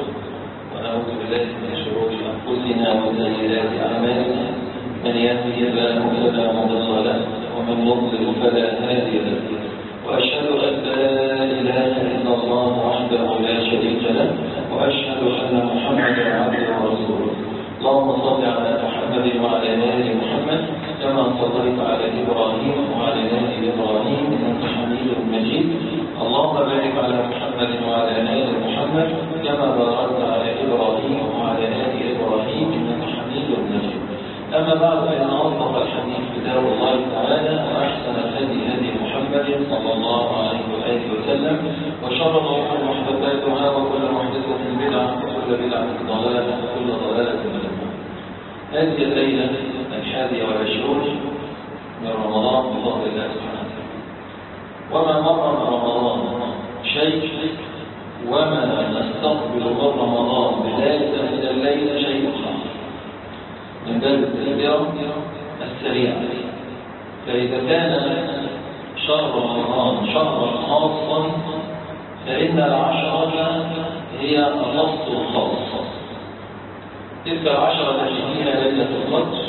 ونعوذ بالله من شرور أنفسنا وسيئات أعمالنا من يهده الله فلا مضل له ومن يضلل فلا هادي له وأشهد أن لا إله إلا الله وحده لا شريك له وأشهد أن محمدا عبده ورسوله اللهم صل على محمد وعلى آل محمد كما صليت على إبراهيم وعلى آل إبراهيم إنك حميد مجيد اللهم بارك على محمد وعلى آل محمد كما باركت على إبراهيم وعلى آل إبراهيم إنك حميد مجيد أما بعد فإن أصدق الحديث كتاب الله تعالى وأحسن الهدي هدي محمد صلى الله عليه وآله وسلم وشر الأمور محدثاتها وكل محدثة بدعة وكل بدعة ضلالة وكل ضلالة في النار هذه الليلة الحادية والعشرون من رمضان بفضل الله سبحانه وتعالى وما مر من رمضان شيء وما نستقبل من رمضان بداية من الليل شيء خاص من باب التذكرة السريعة فإذا كان شهر رمضان شهرا خاصا فإن العشرة هي النص الخاص تلك العشرة التي فيها ليلة القدر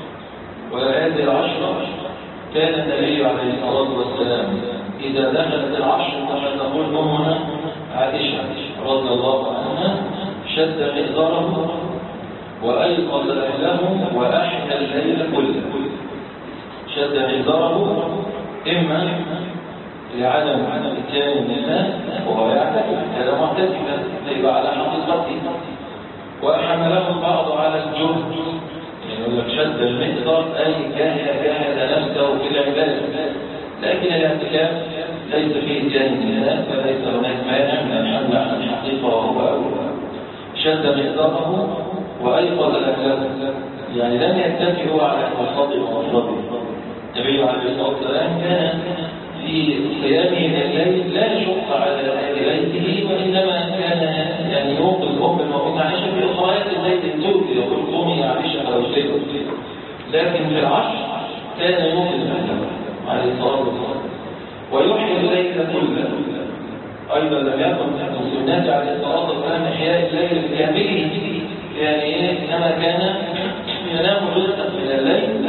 وهذه العشرة كان النبي عليه الصلاة والسلام إذا دخلت العشر كما تقول أمنا عائشة رضي الله عنها شد مئزره وأيقظ أهله وأحيا الليل كله شد مئزره إما لعدم إتيان النساء وهو يعتكف هذا معتكفا فيبقى على حقيقته وحمله البعض على الجهد يعني يقول لك شد المئزر أي جاهد جاهد نفسه في العبادة لكن الاعتكاف ليس فيه إتيان النساء فليس هناك مانع من الحمل على الحقيقة وهو أولى شد مئزره وأيقظ أهله يعني لم يكتفي هو على مصطفى ومصطفى النبي عليه الصلاة والسلام كان في قيامه الليل لا يشق على أهل بيته وإنما كان يعني يوقظ أم المؤمنين عائشة في أخريات الليل التوفي يقول قومي يا عائشة أو شيء لكن في العشر كان يوقظ أهله عليه الصلاة والسلام ويحيي الليل كله أيضا لم يكن من سنات عليه الصلاة والسلام إحياء الليل بكامله يعني إيه إنما كان ينام جزءا من الليل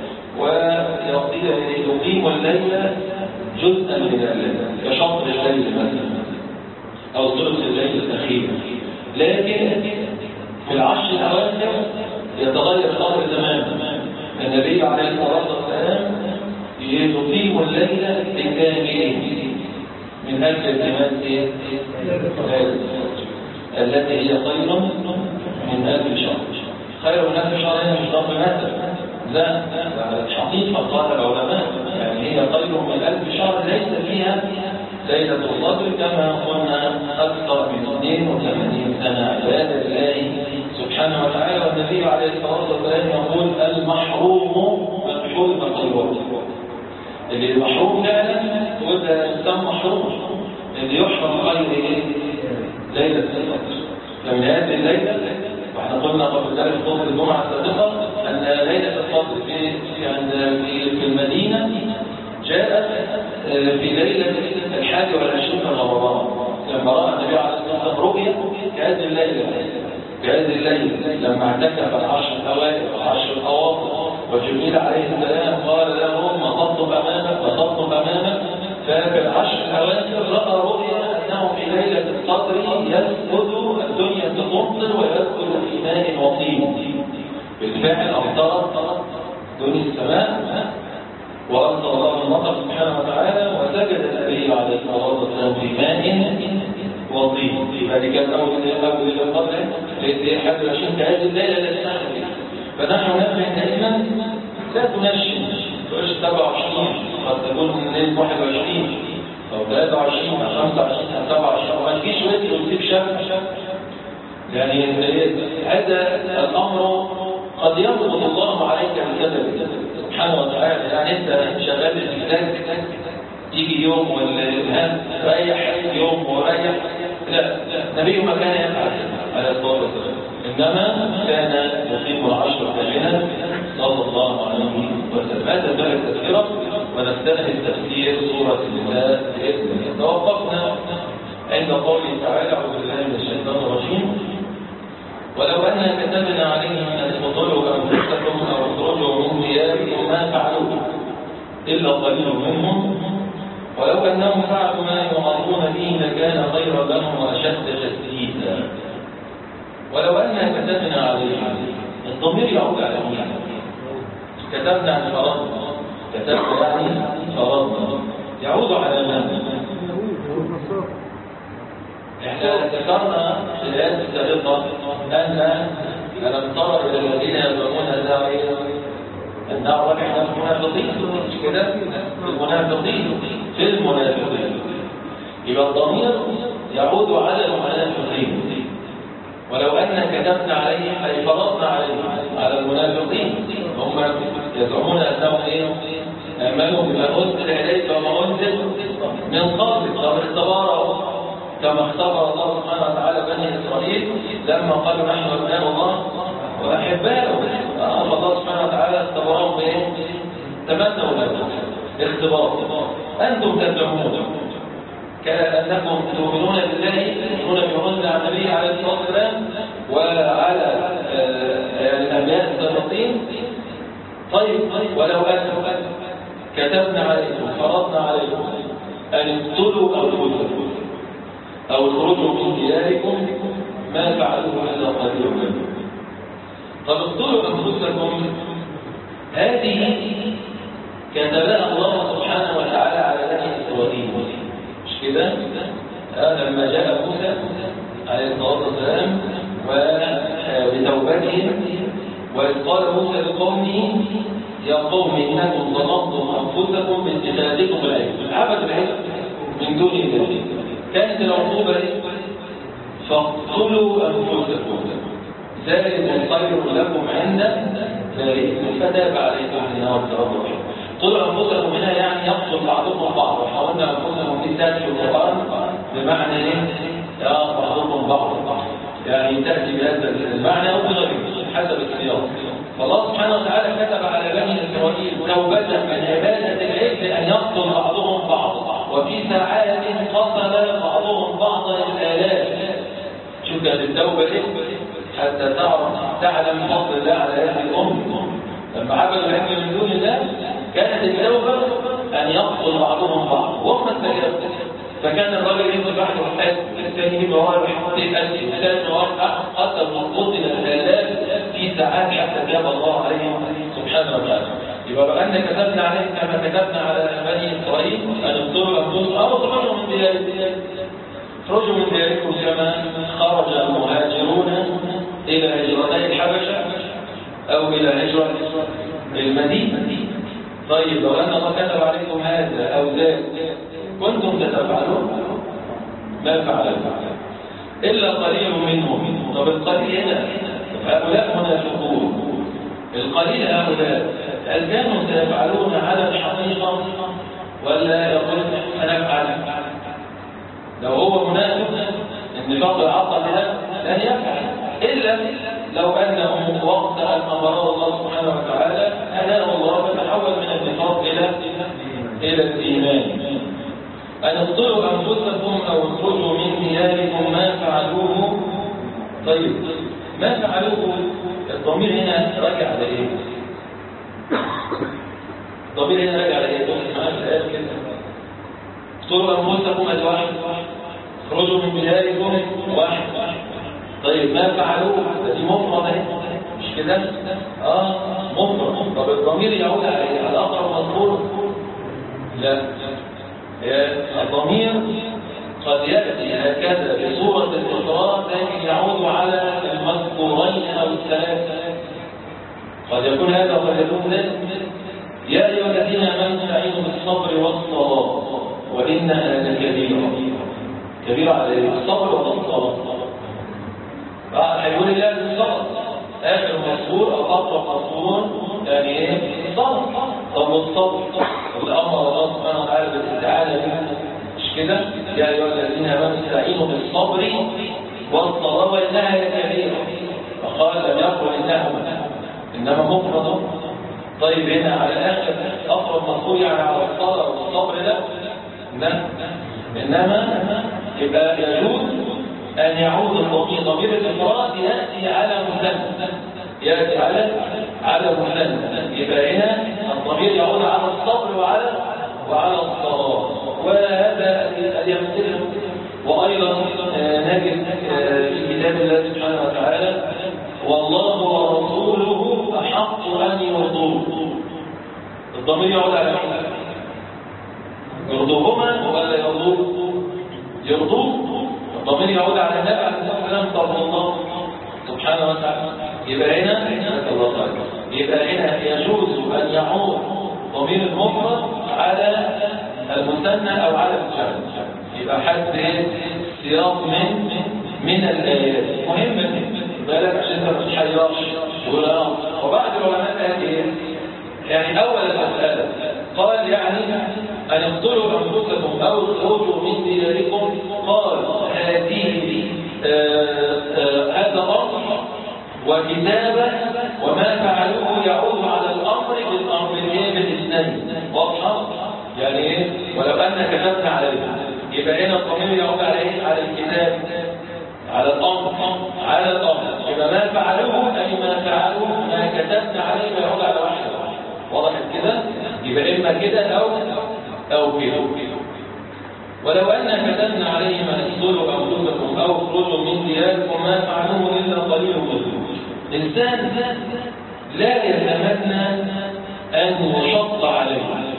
ويقيم الليل جزءا من الليل كشطر الليل مثلا أو ثلث الليل الأخير لكن في العشر الأواخر يتغير الأمر تماما النبي عليه الصلاة والسلام يقيم الليل بكامله من أجل التماس التي هي خير من ألف شهر خير من ألف شهر هنا مش ضرب مثل لا حقيقة قال العلماء يعني هي خير من ألف شهر ليس فيها ليلة القدر كما قلنا أكثر من 82 سنة عبادة الله سبحانه وتعالى والنبي عليه الصلاة والسلام يقول المحروم من حرم خيره اللي المحروم فعلا هو ده إنسان محروم اللي يحرم خير ايه؟ ليلة القدر فمن هذه الليلة واحنا قلنا قبل ذلك خطبة الجمعة السابقة أن ليلة القدر في في في المدينة جاءت في ليلة الحادي والعشرين من رمضان لما رأى النبي عليه الصلاة والسلام رؤيا كهذه الليلة كهذه الليلة لما اعتكف العشر الأوائل والعشر الأواخر وجبريل عليه السلام قال له مصبت أمامك مصبت أمامك ففي العشر الأواخر رأى رؤيا أنه في ليلة القدر يسجد الدنيا تمطر ويسجد في ماء وطين بالفعل أمطرت دنيا السماء وأرسل الله المطر سبحانه وتعالى وسجد النبي عليه الصلاة والسلام في ماء وطين هذه كانت أول أول ليلة القدر في 21 كهذه الليلة التي نحن فيها فنحن نبحث دائما لا تنشن تقولش 27 قد تكون ليلة 21 أو 23 أو 25 أو 27 وما تجيش وتر وتسيب شهر يعني هذا الأمر قد يضبط الله عليك بسبب سبحانه وتعالى يعني أنت شغال الاستهلاك يجي يوم والإلهام ريح يوم وريح لا النبي ما كان يفعل على الصلاة والسلام إنما كان يقيم العشر كاملا صلى الله عليه وسلم هذا باب التذكرة ونستنهي التفسير سورة النساء بإذن الله توقفنا عند قوله تعالى أعوذ بالله من الشيطان الرجيم عليهم أن اقتلوا أنفسكم أو اخرجوا من دياركم ما فعلوه إلا قليل منهم ولو أنهم فعلوا ما يعرضون به لكان خيرا لهم وأشد تسديدا ولو أن كتبنا عليهم الضمير يعود على مين كتبنا عن فرضنا كتبنا يعني فرضنا يعود على من احنا ذكرنا في الآيات السابقة أن ألم تر إلى الذين يزعمون داعي النار احنا المنافقين مش كده المنافقين في المنافقين يبقى الضمير يعود على المنافقين ولو أن كتبنا عليهم أي فرضنا عليهم على المنافقين هم يزعمون أنهم إيه آمنوا بما أنزل إليك وما أنزل من قبل طب اختباره كما اختبر الله سبحانه وتعالى بني إسرائيل لما قالوا نحن أبناء الله وأحباؤه آه الله سبحانه وتعالى اختبرهم بإيه؟ تمنوا له اختبار أنتم تزعمون كأنكم تؤمنون بالله تؤمنون بما أنزل على النبي عليه الصلاة والسلام وعلى الأنبياء السابقين طيب ولو أن كتبنا عليكم فرضنا عليكم أن اقتلوا أنفسكم أو اخرجوا من دياركم ما فعلوه إلا قليل منهم طب اقتلوا أنفسكم هذه كتبها الله سبحانه وتعالى على بني إسرائيل مش كده؟ آه لما جاء موسى عليه الصلاة والسلام وبتوبتهم وإذ قال موسى لقومه يا قوم إنكم ظلمتم أنفسكم باتخاذكم العلم عبد العلم من دون الله كانت العقوبة فاقتلوا أنفسكم ذلك خير لكم عند بارئكم فتاب عليكم من التوبة قتلوا أنفسكم هنا يعني يقتل بعضكم بعض وحاولنا أنفسكم في ذات القرآن بمعنى إيه؟ يا بعضكم بعض يعني تأتي بهذا المعنى أو بغيره حسب السياق فالله سبحانه وتعالى كتب على بني إسرائيل توبة من عبادة العجل أن يقتل بعضهم بعضا وفي ساعات قتل بعضهم بعضا الآلاف شوف كانت التوبة إيه؟ حتى تعرف تعلم فضل الله على هذه الأمة لما عبدوا العجل من دون الله كانت التوبة أن يقتل بعضهم بعضا وهم السيئات فكان الراجل يمسك واحد وحاد الثاني يجيب وراه يحطيه ألف الثالث وراه قتل قتل الآلاف في ساعات حتى تاب الله عليهم سبحانه وتعالى يبقى بقى أن كتبنا عليهم كما كتبنا على بني إسرائيل أن اقتلوا أنفسهم أو اخرجوا من دياركم اخرجوا من دياركم كما خرج المهاجرون إلى هجرتي الحبشة أو إلى هجرة المدينة طيب لو أن الله كتب عليكم هذا أو ذاك كنتم تتفعلون ما فعلتم إلا قليل منهم طب القليل هنا هؤلاء منافقون القليل هؤلاء هل كانوا سيفعلون على الحقيقة ولا يقول سنفعل لو هو منافق النفاق العقل ده لن يفعل إلا لو أنه وقت أن أمره الله سبحانه وتعالى هداه الله فتحول من النفاق إلى إلى الإيمان أن اقتلوا أنفسكم أو اخرجوا من دياركم ما فعلوه طيب ما فعلوه الضمير هنا راجع على إيه؟ الضمير هنا راجع على إيه؟ بص معايا في الآية كده اقتلوا أنفسكم أدي واحد اخرجوا من دياركم واحد طيب ما فعلوه دي مفرد اهي مش كده؟ اه مفرد طب الضمير يعود على ايه؟ على أقرب مذكور؟ لا الضمير قد يأتي هكذا بصورة الإفراد لكن يعود على المذكورين أو الثلاثة قد يكون هذا وقد يكون ذلك يا أيها الذين آمنوا استعينوا بالصبر والصلاة وإنها لكبيرة كبيرة على الصبر ولا الصلاة؟ هيقول الله بالصبر آخر مذكور أو أقرب مذكور يعني إيه؟ الصبر طب والصبر والأمر الله سبحانه وتعالى بالاستعانة به مش كده؟ يا أيها الذين آمنوا استعينوا بالصبر والصلاة وإنها لكبيرة فقال لم يقل إنهما إنما مفرد طيب هنا على الآخر أقرب مذكور يعني على الصلاة والصبر ده لا إنما يبقى يجوز أن يعود الضمير ضمير الإفراد يأتي على مثنى يأتي على على المثنى يبقى هنا الضمير يعود على الصبر وعلى وعلى الصلاة وهذا يمثله وأيضا نجد في كتاب الله سبحانه وتعالى والله ورسوله أحق أن يرضوه الضمير يعود على مين؟ يرضوهما ولا يرضوه؟ يرضوه الضمير يعود على النبي عليه الصلاة والسلام صلى الله سبحانه وتعالى يبقى هنا الله تعالى يبقى هنا يجوز أن يعود ضمير المفرد على المثنى أو على الجمع يبقى حد سياق من من الآيات مهم بالك عشان ما تتحيرش تقول اه وبعد العلماء قال ايه؟ يعني أول المسألة قال يعني أن اقتلوا أنفسكم أو اخرجوا من دياركم قال هذه هذا أمر وكتابة وما فعلوه يعود على الأمر بالأمر بالاثنين واضحة؟ يعني ايه؟ ولو أن كتبنا عليه يبقى هنا الضمير يعود على ايه؟ على الكتاب على الأمر على الأمر يبقى ما فعلوه أي ما فعلوه ما كتبنا عليه يعود على واحد وضحت كده؟ يبقى إما كده أو أو كده ولو أن كتبنا عليهم أن اقتلوا أنفسكم أو اخرجوا من دياركم ما فعلوه إلا قليل منهم إنسان لا يتمنى أن يشط عليه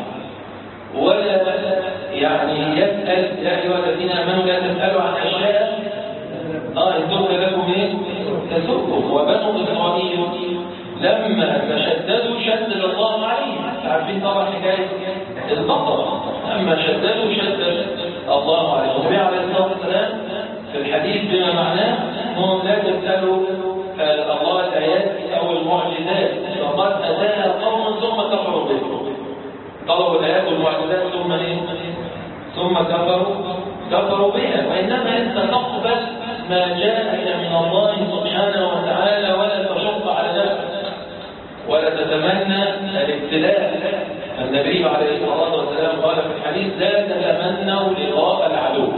ولا يعني يسأل يا أيها الذين آمنوا لا تسألوا عن أشياء آه إن تبقى لكم إيه؟ تسؤكم وبنو إسرائيل لما تشددوا شدد الله عليهم عارفين طبعا حكاية البقرة لما شددوا شدد الله عليهم النبي عليه الصلاة والسلام في الحديث بما معناه انهم لا تسألوا الله الآيات أو المعجزات فقد أتاها قوم ثم كفروا به طلبوا الآيات والمعجزات ثم إيه؟ ثم كفروا كفروا بها وإنما أنت تقبل ما جاءك من الله سبحانه وتعالى ولا تشق على نفسك ولا تتمنى الابتلاء النبي عليه الصلاة والسلام قال في الحديث لا تتمنوا لقاء العدو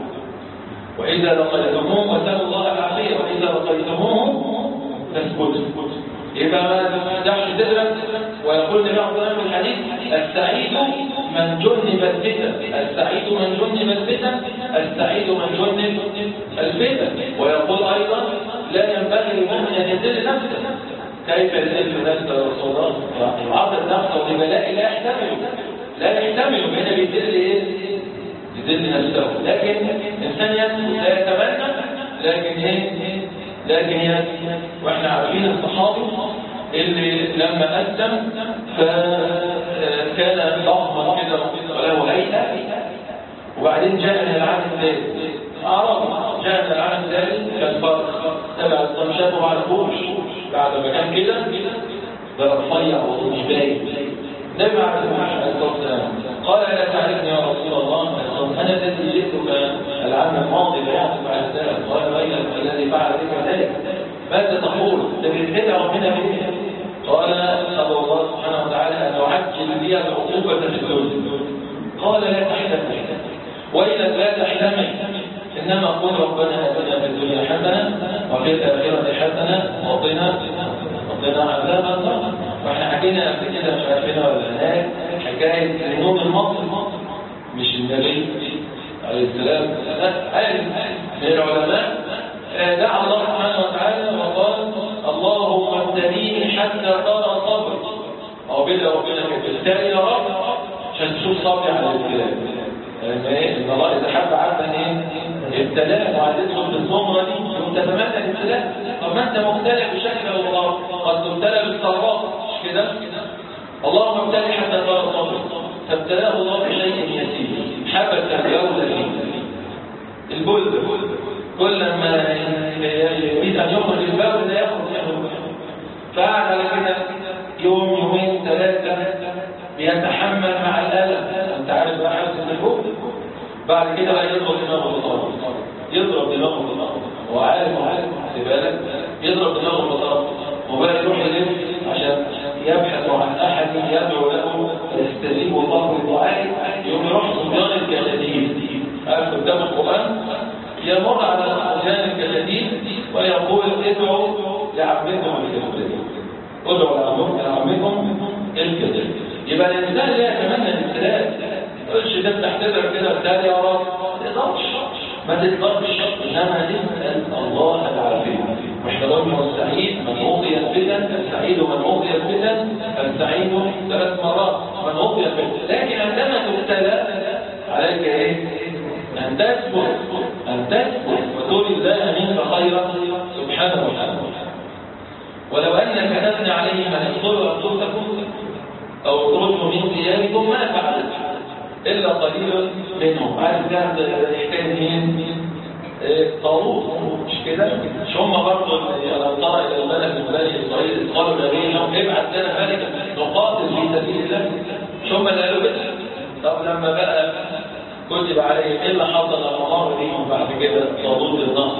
وإذا لقيتموه وسألوا الله العافية وإذا لقيتموه تثبتوا يبقى ما تفتحش تدرك ويقول النبي عليه الصلاة في الحديث السعيد من جنب الفتن السعيد من جنب الفتن السعيد من جنب الفتن ويقول أيضا لا ينبغي لمؤمن أن يذل نفسه كيف يذل نفسه يا رسول الله؟ يعرض نفسه لبلاء لا يحتمله لا يحتمله هنا بيذل ايه؟ يذل نفسه لكن الانسان يسكت لا يتمنى لكن ايه؟ لكن يسكت واحنا عارفين الصحابي اللي لما أسلم فكان ضخما كده وله هيئة وبعدين جاء من العام الثالث أعرض جاء من العام الثالث كان فرق تبع الطمشات وعلى الفوش بعد ما كان كده ده رفيع ومش باين النبي عليه الصلاة والسلام قال لا تعرفني يا رسول الله أنا الذي جئتك العام الماضي بيعتك على السلام قال أين الذي فعل بك ذلك ماذا تقول؟ لكن ادعو ربنا به قال صلى الله سبحانه وتعالى أن أعجل بي العقوبة في الدنيا قال لا تحتمل وإذا لا تحتمل إنما قل ربنا آتنا في الدنيا حسنة وفي الآخرة حسنة وقنا وقنا عذاب النار واحنا حكينا قبل كده مش عارفينها ولا لا حكاية النوم المصري مش النبي عليه السلام قال من العلماء دعا الله سبحانه وتعالى وقال اللهم ابتليني حتى ترى صبري او بدا ربنا كده ابتلي يا رب عشان تشوف صبري على الابتلاء ان الله اذا حب عبدا ايه ابتلاه وعايز يدخل في الزمره دي ثم تتمنى الابتلاء طب ما انت مبتلى بشكل او الله قد تبتلى بالصلوات مش كده اللهم ابتلي حتى ترى صبري فابتلاه الله بشيء يسير حبس الجوز فيه البلد كل ما يريد ان يخرج البول لا يخرج منه فقعد على كده يوم يومين ثلاثه بيتحمل مع الالم انت عارف بقى حاسس الفوق بعد كده بقى يضرب دماغه بالطرف يضرب دماغه بالطرف هو عارف وعارف خلي بالك يضرب دماغه بالطرف وبقى يروح يلف عشان يبحث عن احد يدعو له يستجيب الله لدعائه يوم يروح صبيان الكشادين قاعد قدام القران يمر على صبيان الكشادين ويقول ادعوا لعمكم الكذب ادعوا لعمكم لعمكم الكذب يبقى الانسان لا يتمنى الابتلاء ما تقولش ده بتحتضر كده بتاعي يا رب ما تقدرش ما تقدرش انما تسال الله العافيه واحنا قلنا السعيد من اوقي الفتن السعيد من اوقي الفتن السعيد ثلاث مرات من اوقي الفتن لكن عندما تبتلى عليك ايه ان تثبت ان تثبت وتقول الله منك خيرا سبحانه وتعالى ولو ان كتبنا عليهم ان يقتلوا انفسكم او اخرجوا من دياركم ما فعلت الا قليل منهم عارف ده حكايه مين طاووس مش كده مش هم برضه لو ترى الى الملك من بني اسرائيل قالوا لنبيهم ابعث لنا ملكا نقاتل في سبيل الله مش هم اللي قالوا كده طب لما بقى كتب عليهم ايه اللي حصل لما مر بيهم بعد كده صعود النهر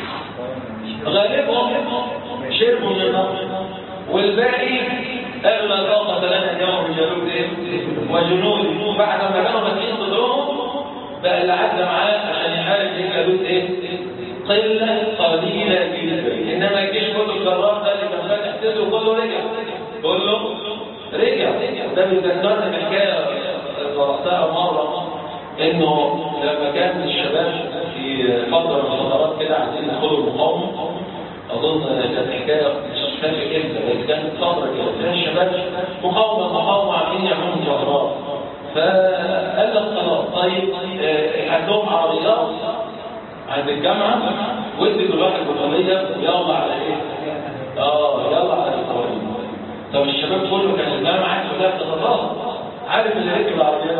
غالبهم شربوا من النهر والباقي قالوا لا طاقة لنا اليوم بجنود ايه وجنود بعد ما كانوا ماسكين صدرهم بقى اللي عدى معاه عشان يحارب ايه جالوت ايه قلة قليلة جدا انما الجيش كله الجرار ده اللي كان فاتح صدره كله رجع كله رجع ده بيذكرني بحكايه قرأتها مرة انه لما كان الشباب في فترة من الفترات كده عايزين يدخلوا المقاومة اظن كانت حكايه مش فاكر امتى بس كانت فتره كده كان الشباب مقاومه مقاومه عاملين يعملوا مظاهرات فقال لك خلاص طيب عندهم عربيات عند الجامعه وادي كل واحد بطانيه يلا على ايه؟ اه يلا على الطوارئ طب الشباب كله كان الجامعه كلها بتتطلب عارف اللي ركب العربيات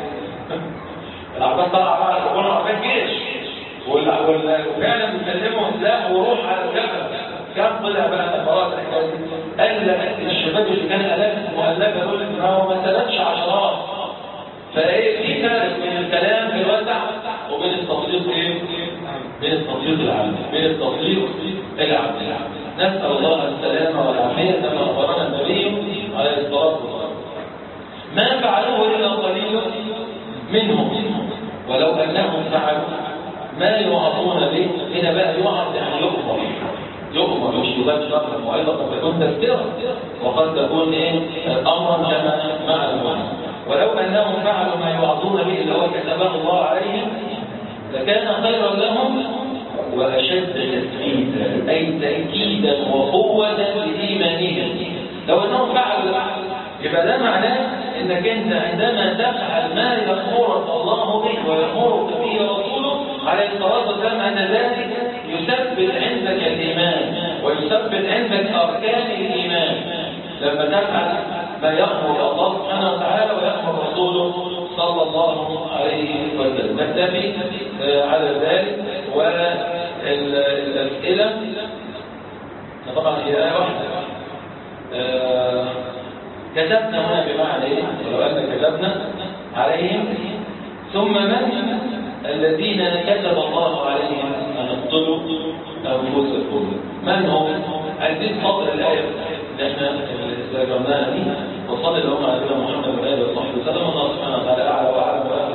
العربيات طالعه بقى تكون عربيات جيش وفعلا بيسلموا سلاح وروح على الجبل كم طلع بقى مرات قال لك الشباب اللي كان الاف مؤلفه دول ما هو ما سلمش عشرات فايه في فارق بين الكلام في الوسع وبين التطبيق ايه؟ بين التطبيق العام بين التطبيق العام نسال الله السلامه والعافيه كما اخبرنا النبي عليه الصلاه والسلام ما فعلوه الا قليل منهم ولو انهم فعلوا ما يوعظون به هنا بقى يوعظ يعني يؤمر يؤمر مش يبان شرط الموعظه قد تكون تذكره وقد تكون ايه امرا كما مع المعنى ولو انهم فعلوا ما يوعظون به اللي هو كتبه الله عليهم لكان خيرا لهم واشد تثبيتا اي تاكيدا وقوه لايمانهم لو انهم فعلوا يبقى ده معناه انك انت عندما تفعل ما يامرك الله به ويامرك به رسوله عليه الصلاه والسلام ان ذلك يثبت عندك الايمان ويثبت عندك اركان الايمان لما تفعل ما يامر الله سبحانه وتعالى ويامر رسوله صلى الله عليه وسلم نكتفي على ذلك والاسئله طبعا هي ايه واحده كتبنا هنا بمعنى ايه لو ان كتبنا عليهم ثم من الذين كتب الله عليهم ان اقتلوا انفسكم من هم عايزين فضل الايه اللي احنا ذكرناها دي وصلى اللهم على محمد وعلى اله وصحبه وسلم الله سبحانه وتعالى اعلى واعلم